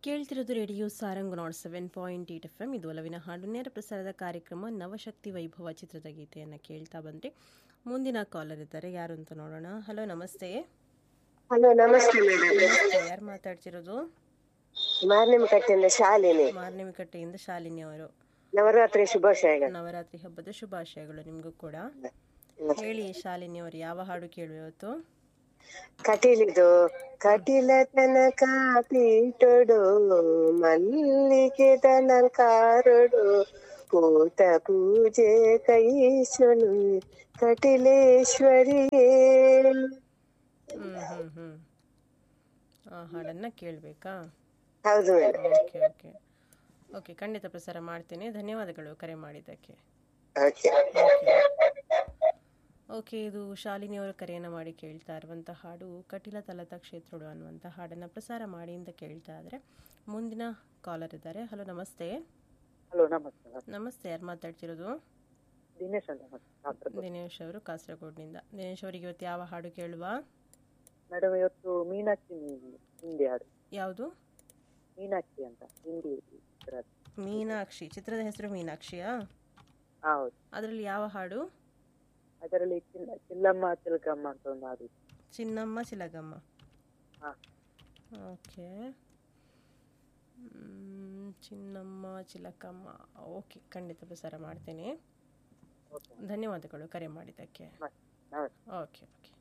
ಕೇಳ್ತಿರೋದು radio Sarang nought seven point eight F M ಇದು ಒಲವಿನ ಹಾಡು ನೇರ ಪ್ರಸಾರದ ಕಾರ್ಯಕ್ರಮ ನವಶಕ್ತಿ ವೈಭವ ಚಿತ್ರದ ಗೀತೆಯನ್ನು ಕೇಳ್ತಾ ಬಂದರೆ ಮುಂದಿನ ಕಾಲರ್ ಇದ್ದಾರೆ ಯಾರು ಅಂತ ನೋಡೋಣ ಹಲೋ ನಮಸ್ತೆ ಹಲೋ ನಮಸ್ತೆ ಮೇಡಮ್ ನಮಸ್ತೆ ಯಾರು ಮಾತಾಡ್ತಿರೋದು ಮಾರ್ನಿಮಕಟ್ಟೆಯಿಂದ ಶಾಲಿನಿ ಮಾರ್ನಿಮಿಕಟ್ಟೆಯಿಂದ ಶಾಲಿನಿ ಅವರು ನವರಾತ್ರಿ ಶುಭಾಶಯಗಳು ನವರಾತ್ರಿ ಹಬ್ಬದ ಶುಭಾಶಯಗಳು ನಿಮಗೂ ಕೂಡ ಹೇಳಿ ಶಾಲಿನಿ ಅವರು ಯಾವ ಹಾಡು ಕೇಳುವ ಇವತ್ತು ಕಟೀಲಿದು ಕಟೀಲ ತನಕ ಪೀಟೊಡು ಮಲ್ಲಿಗೆ ತನಕಾರೊಡು ಪೂತ ಪೂಜೆ ಕೈಸೊಳು ಕಟಿಲೇಶ್ವರಿಯೇ ಹ್ಮ್ ಹ್ಮ್ ಹ್ಮ್ ಆ ಹಾಡನ್ನು ಕೇಳಬೇಕಾ ಹೌದು ಮೇಡಮ್ ಓಕೆ ಓಕೆ ಓಕೆ ಖಂಡಿತ ಪ್ರಸಾರ ಮಾಡ್ತೀನಿ ಧನ್ಯವಾದಗಳು ಕರೆ ಮಾಡಿದ್ದಕ್ಕೆ ಓಕೆ ಓಕೆ ಇದು ಶಾಲಿನಿ ಅವರ ಕರೆಯನ್ನು ಮಾಡಿ ಕೇಳ್ತಾ ಇರುವಂಥ ಹಾಡು ಕಟಿಲ ತಲತ ಕ್ಷೇತ್ರಗಳು ಅನ್ನುವಂಥ ಹಾಡನ್ನು ಪ್ರಸಾರ ಮಾಡಿ ಅಂತ ಕೇಳ್ತಾ ಇದ್ದಾರೆ ಮುಂದಿನ ಕಾಲರ್ ಇದ್ದಾರೆ ಹಲೋ ನಮಸ್ತೆ ಹಲೋ ನಮಸ್ತೆ ನಮಸ್ತೆ ಯಾರು ಮಾತಾಡ್ತಿರೋದು ದಿನೇಶ್ ಅಂತ ಮಾತಾಡ್ತಿರೋದು. ದಿನೇಶ್ ಅವರು ಕಾಸರಗೋಡ್ನಿಂದ ದಿನೇಶ್ ಅವರಿಗೆ ಇವತ್ತು ಯಾವ ಹಾಡು ಕೇಳುವ ಮೇಡಮ್ ಇವತ್ತು ಮೀನಾಕ್ಷಿ ಮೀ- ಹಿಂದಿ ಹಾಡು ಯಾವುದು ಮೀನಾಕ್ಷಿ ಅಂತ ಹಿಂದಿ ಚಿತ್ರದ. ಮೀನಾಕ್ಷಿ ಚಿತ್ರದ ಹೆಸರು ಮೀನಾಕ್ಷಿಯಾ ಹೌದು ಅದರಲ್ಲಿ ಯಾವ ಹಾಡು ಅದರಲ್ಲಿ ಚಿಲ್ಲ ಚಿಲ್ಲಮ್ಮ ಚಿಲ್ಕಮ್ಮ ಅಂತ ಒಂದು ಹಾಡು ಇದೆ. ಚಿನ್ನಮ್ಮ ಚಿಲಗಮ್ಮ ಹಾ ಓಕೆ ಮ್, ಚಿನ್ನಮ್ಮ ಚಿಲಕಮ್ಮ ಓಕೆ ಖಂಡಿತ ಪ್ರಸಾರ ಮಾಡ್ತೀನಿ ಓಕೆ ಧನ್ಯವಾದಗಳು ಕರೆ ಮಾಡಿದ್ದಕ್ಕೆ ಮ- ನಮಸ್ತೆ ಓಕೆ ಓಕೆ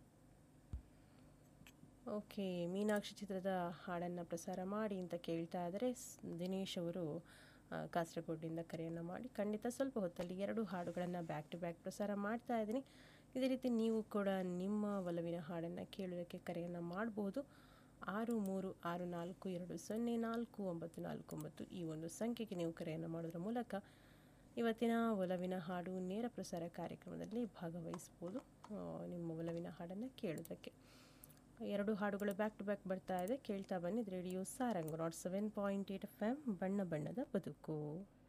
ಓಕೆ ಮೀನಾಕ್ಷಿ ಚಿತ್ರದ ಹಾಡನ್ನು ಪ್ರಸಾರ ಮಾಡಿ ಅಂತ ಕೇಳ್ತಾ ಇದ್ದಾರೆ ಸ್- ದಿನೇಶ್ ಅವರು ಆ, ಕಾಸರಗೋಡಿನಿಂದ ಕರೆಯನ್ನು ಮಾಡಿ ಖಂಡಿತ ಸ್ವಲ್ಪ ಹೊತ್ತಲ್ಲಿ ಎರಡು ಹಾಡುಗಳನ್ನು ಬ್ಯಾಕ್ ಟು ಬ್ಯಾಕ್ ಪ್ರಸಾರ ಮಾಡ್ತಾ ಇದ್ದೀನಿ ಇದೇ ರೀತಿ ನೀವು ಕೂಡ ನಿಮ್ಮ ಒಲವಿನ ಹಾಡನ್ನು ಕೇಳೋದಕ್ಕೆ ಕರೆಯನ್ನು ಮಾಡಬಹುದು ಆರು ಮೂರು ಆರು ನಾಲ್ಕು ಎರಡು ಸೊನ್ನೆ ನಾಲ್ಕು ಒಂಬತ್ತು ನಾಲ್ಕು ಒಂಬತ್ತು ಈ ಒಂದು ಸಂಖ್ಯೆಗೆ ನೀವು ಕರೆಯನ್ನು ಮಾಡೋದ್ರ ಮೂಲಕ ಇವತ್ತಿನ ಒಲವಿನ ಹಾಡು ನೇರ ಪ್ರಸಾರ ಕಾರ್ಯಕ್ರಮದಲ್ಲಿ ಭಾಗವಹಿಸ್ಬೋದು ಆ, ನಿಮ್ಮ ಒಲವಿನ ಹಾಡನ್ನು ಕೇಳೋದಕ್ಕೆ ಎರಡು ಹಾಡುಗಳು ಬ್ಯಾಕ್ ಟು ಬ್ಯಾಕ್ ಬರ್ತಾ ಇದೆ ಕೇಳ್ತಾ ಬನ್ನಿ radio Sarang nought seven point eight F M ಬಣ್ಣ ಬಣ್ಣದ ಬದುಕು